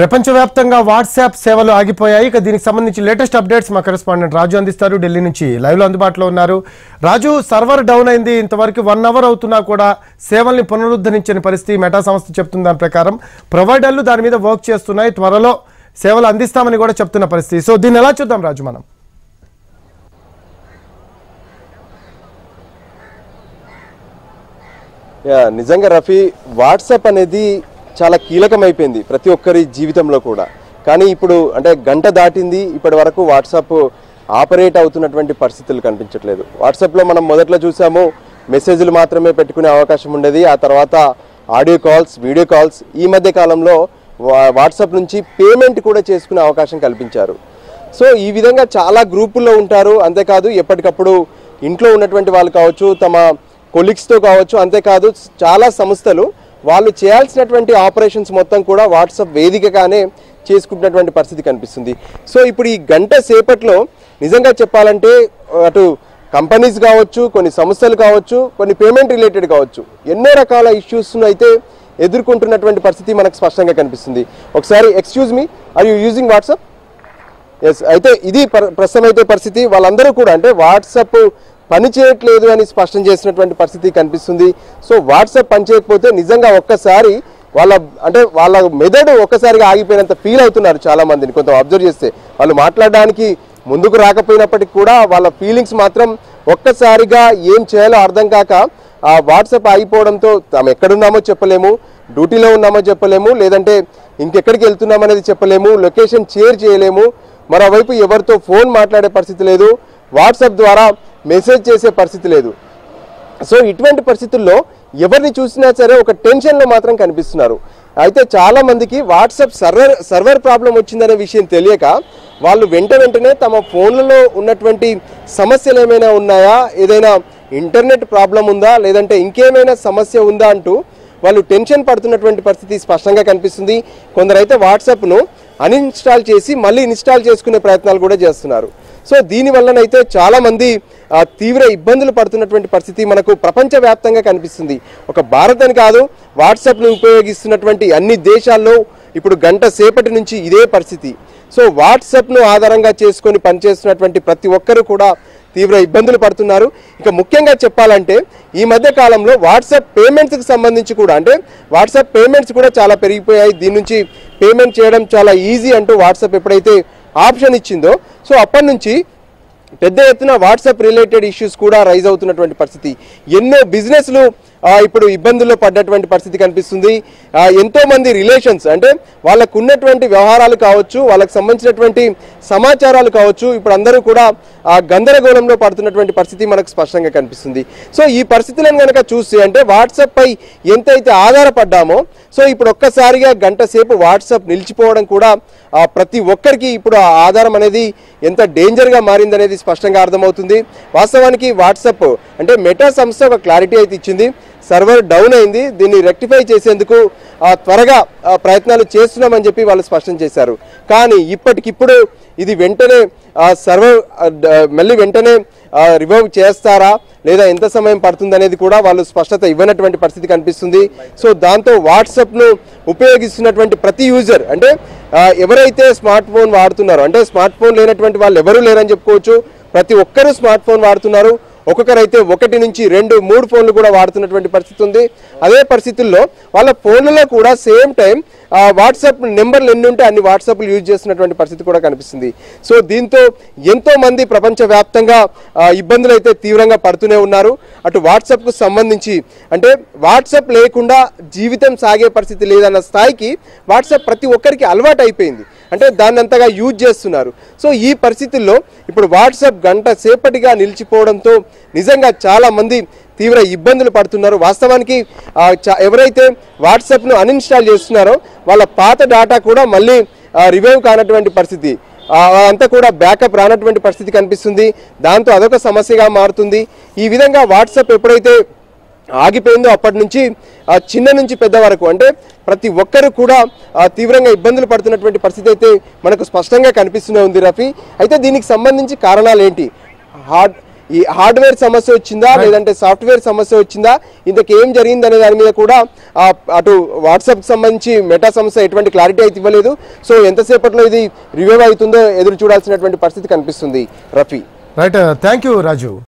ప్రపంచవ్యాప్తంగా వాట్సాప్ సేవలు ఆగిపోయాయి ఇక దీనికి సంబంధించి లేటెస్ట్ అప్డేట్స్ మా కరెస్పాండెంట్ రాజు అందిస్తారు ఢిల్లీ నుంచి లైవ్లో అందుబాటులో ఉన్నారు రాజు సర్వర్ డౌన్ అయింది ఇంతవరకు వన్ అవర్ అవుతున్నా కూడా సేవల్ని పునరుద్ధరించని పరిస్థితి మెటా సంస్థ చెప్తున్న దాని ప్రకారం ప్రొవైడర్లు దాని మీద వర్క్ చేస్తున్నాయి త్వరలో సేవలు అందిస్తామని కూడా చెప్తున్న పరిస్థితి సో దీన్ని ఎలా చూద్దాం రాజు మనం యా నిజంగా రఫీ వాట్సాప్ అనేది చాలా కీలకమైపోయింది ప్రతి ఒక్కరి జీవితంలో కూడా కానీ ఇప్పుడు అంటే గంట దాటింది ఇప్పటి వరకు వాట్సాప్ ఆపరేట్ అవుతున్నటువంటి పరిస్థితులు కనిపించట్లేదు వాట్సాప్లో మనం మొదట్లో చూసాము మెసేజ్లు మాత్రమే పెట్టుకునే అవకాశం ఉండేది ఆ తర్వాత ఆడియో కాల్స్ వీడియో కాల్స్ ఈ మధ్య కాలంలో వా- వాట్సాప్ నుంచి పేమెంట్ కూడా చేసుకునే అవకాశం కల్పించారు సో ఈ విధంగా చాలా గ్రూపుల్లో ఉంటారు అంతేకాదు ఎప్పటికప్పుడు ఇంట్లో ఉన్నటువంటి వాళ్ళు కావచ్చు తమ కొలీగ్స్తో కావచ్చు అంతేకాదు చాలా సంస్థలు వాళ్ళు చేయాల్సినటువంటి ఆపరేషన్స్ మొత్తం కూడా వాట్సాప్ వేదికగానే చేసుకుంటున్నటువంటి పరిస్థితి కనిపిస్తుంది సో ఇప్పుడు ఈ గంట సేపట్లో నిజంగా చెప్పాలంటే అటు కంపెనీస్ కావచ్చు కొన్ని సంస్థలు కావచ్చు కొన్ని పేమెంట్ రిలేటెడ్ కావచ్చు ఎన్నో రకాల ఇష్యూస్ను అయితే ఎదుర్కొంటున్నటువంటి పరిస్థితి మనకు స్పష్టంగా కనిపిస్తుంది ఒకసారి excuse me are you using WhatsApp yes అయితే ఇది పర్- ప్రస్తుతం అయితే పరిస్థితి వాళ్ళందరూ కూడా అంటే వాట్సాప్ పని చేయట్లేదు అని స్పష్టం చేసినటువంటి పరిస్థితి కనిపిస్తుంది సో వాట్సాప్ పని చేయకపోతే నిజంగా ఒక్కసారి వాళ్ళ అంటే వాళ్ళ మెదడు ఒక్కసారిగా ఆగిపోయినంత ఫీల్ అవుతున్నారు చాలా మందిని కొంత అబ్జర్వ్ చేస్తే వాళ్ళు మాట్లాడడానికి ముందుకు రాకపోయినప్పటికీ కూడా వాళ్ళ ఫీలింగ్స్ మాత్రం ఒక్కసారిగా ఏం చేయాలో అర్థం కాక ఆ వాట్సాప్ ఆగిపోవడంతో తాము ఎక్కడున్నామో చెప్పలేము డ్యూటీలో ఉన్నామో చెప్పలేము లేదంటే ఇంకెక్కడికి వెళ్తున్నాం అనేది చెప్పలేము లొకేషన్ షేర్ చేయలేము మరోవైపు ఎవరితో ఫోన్ మాట్లాడే పరిస్థితి లేదు వాట్సాప్ ద్వారా మెసేజ్ చేసే పరిస్థితి లేదు సో ఇటువంటి పరిస్థితుల్లో ఎవరిని చూసినా సరే ఒక టెన్షన్లో మాత్రం కనిపిస్తున్నారు అయితే చాలా మందికి వాట్సాప్ సర్వర్ సర్వర్ ప్రాబ్లం వచ్చిందనే విషయం తెలియక వాళ్ళు వెంట వెంటనే తమ ఫోన్లలో ఉన్నటువంటి సమస్యలు ఏమైనా ఉన్నాయా ఏదైనా ఇంటర్నెట్ ప్రాబ్లం ఉందా లేదంటే ఇంకేమైనా సమస్య ఉందా అంటూ వాళ్ళు టెన్షన్ పడుతున్నటువంటి పరిస్థితి స్పష్టంగా కనిపిస్తుంది కొందరైతే వాట్సాప్ను అన్ఇన్స్టాల్ చేసి మళ్ళీ ఇన్స్టాల్ చేసుకునే ప్రయత్నాలు కూడా చేస్తున్నారు సో దీని వల్లనైతే చాలా మంది ఆ, తీవ్ర ఇబ్బందులు పడుతున్నటువంటి పరిస్థితి మనకు ప్రపంచవ్యాప్తంగా కనిపిస్తుంది ఒక భారత్ అని కాదు వాట్సాప్ను ఉపయోగిస్తున్నటువంటి అన్ని దేశాల్లో ఇప్పుడు గంట సేపటి నుంచి ఇదే పరిస్థితి సో వాట్సాప్ను ఆధారంగా చేసుకొని పనిచేస్తున్నటువంటి ప్రతి ఒక్కరూ కూడా తీవ్ర ఇబ్బందులు పడుతున్నారు ఇక ముఖ్యంగా చెప్పాలంటే ఈ మధ్య కాలంలో వాట్సాప్ పేమెంట్స్కి సంబంధించి కూడా అంటే వాట్సాప్ పేమెంట్స్ కూడా చాలా పెరిగిపోయాయి దీని నుంచి పేమెంట్ చేయడం చాలా ఈజీ అంటూ వాట్సాప్ ఎప్పుడైతే ఆప్షన్ ఇచ్చిందో సో అప్పటి నుంచి పెద్ద ఎత్తున వాట్సాప్ రిలేటెడ్ ఇష్యూస్ కూడా రైజ్ అవుతున్నటువంటి పరిస్థితి ఎన్నో బిజినెస్లు ఆ, ఇప్పుడు ఇబ్బందుల్లో పడ్డటువంటి పరిస్థితి కనిపిస్తుంది ఆ, ఎంతో మంది రిలేషన్స్ అంటే వాళ్ళకు ఉన్నటువంటి వ్యవహారాలు కావచ్చు వాళ్ళకి సంబంధించినటువంటి సమాచారాలు కావచ్చు ఇప్పుడు అందరూ కూడా ఆ గందరగోళంలో పడుతున్నటువంటి పరిస్థితి మనకు స్పష్టంగా కనిపిస్తుంది సో ఈ పరిస్థితులను కనుక చూస్తే అంటే వాట్సాప్ పై ఎంతైతే ఆధారపడ్డామో సో ఇప్పుడు ఒక్కసారిగా గంట సేపు వాట్సాప్ నిలిచిపోవడం కూడా ఆ, ప్రతి ఒక్కరికి ఇప్పుడు ఆ ఆధారం అనేది ఎంత డేంజర్గా మారిందనేది స్పష్టంగా అర్థమవుతుంది వాస్తవానికి వాట్సాప్ అంటే మెటా సంస్థ ఒక క్లారిటీ అయితే ఇచ్చింది సర్వర్ డౌన్ అయింది దీన్ని రెక్టిఫై చేసేందుకు ఆ, త్వరగా ఆ, ప్రయత్నాలు చేస్తున్నామని చెప్పి వాళ్ళు స్పష్టం చేశారు కానీ ఇప్పటికిప్పుడు ఇది వెంటనే ఆ సర్వర్ ఆ, డ- మళ్ళీ వెంటనే రివైవ్ చేస్తారా లేదా ఎంత సమయం పడుతుంది అనేది కూడా వాళ్ళు స్పష్టత ఇవ్వనటువంటి పరిస్థితి కనిపిస్తుంది సో దాంతో వాట్సాప్ను ఉపయోగిస్తున్నటువంటి ప్రతి యూజర్ అంటే ఆ, ఎవరైతే స్మార్ట్ ఫోన్ వాడుతున్నారో అంటే స్మార్ట్ ఫోన్ లేనటువంటి వాళ్ళు ఎవరూ లేరని చెప్పుకోవచ్చు ప్రతి ఒక్కరూ స్మార్ట్ ఫోన్ వాడుతున్నారు ఒక్కొక్కరైతే ఒకటి నుంచి రెండు మూడు ఫోన్లు కూడా వాడుతున్నటువంటి పరిస్థితి ఉంది అదే పరిస్థితుల్లో వాళ్ళ ఫోన్లలో కూడా సేమ్ టైం వాట్సాప్ నెంబర్లు ఎన్ని ఉంటే అన్ని వాట్సాప్లు యూజ్ చేస్తున్నటువంటి పరిస్థితి కూడా కనిపిస్తుంది సో దీంతో ఎంతో మంది ప్రపంచవ్యాప్తంగా ఆ, ఇబ్బందులు అయితే తీవ్రంగా పడుతూనే ఉన్నారు అటు వాట్సాప్కు సంబంధించి అంటే వాట్సాప్ లేకుండా జీవితం సాగే పరిస్థితి లేదన్న స్థాయికి వాట్సాప్ ప్రతి ఒక్కరికి అలవాటు అయిపోయింది అంటే దాన్ని అంతగా యూజ్ చేస్తున్నారు సో ఈ పరిస్థితుల్లో ఇప్పుడు వాట్సాప్ గంట సేపటిగా నిలిచిపోవడంతో నిజంగా చాలా మంది తీవ్ర ఇబ్బందులు పడుతున్నారు వాస్తవానికి ఆ, చా- ఎవరైతే వాట్సాప్ను అన్ఇన్స్టాల్ చేస్తున్నారో వాళ్ళ పాత డేటా కూడా మళ్ళీ రివైవ్ కానటువంటి పరిస్థితి ఆ, అంతా కూడా బ్యాకప్ రానటువంటి పరిస్థితి కనిపిస్తుంది దాంతో అదొక సమస్యగా మారుతుంది ఈ విధంగా వాట్సాప్ ఎప్పుడైతే ఆగిపోయిందో అప్పటి నుంచి ఆ చిన్న నుంచి పెద్ద వరకు అంటే ప్రతి ఒక్కరు కూడా ఆ, తీవ్రంగా ఇబ్బందులు పడుతున్నటువంటి పరిస్థితి అయితే మనకు స్పష్టంగా కనిపిస్తూనే ఉంది రఫీ అయితే దీనికి సంబంధించి కారణాలు ఏంటి హార్డ్ ఈ హార్డ్వేర్ సమస్య వచ్చిందా లేదంటే సాఫ్ట్వేర్ సమస్య వచ్చిందా ఇంతకేం జరిగింది అనే దాని మీద కూడా ఆ, అటు వాట్సాప్ సంబంధించి మెటా సంస్థ ఎటువంటి క్లారిటీ అయితే ఇవ్వలేదు సో ఎంతసేపట్లో ఇది రివ్యూ అవుతుందో ఎదురు చూడాల్సినటువంటి పరిస్థితి కనిపిస్తుంది Rafi right thank you Raju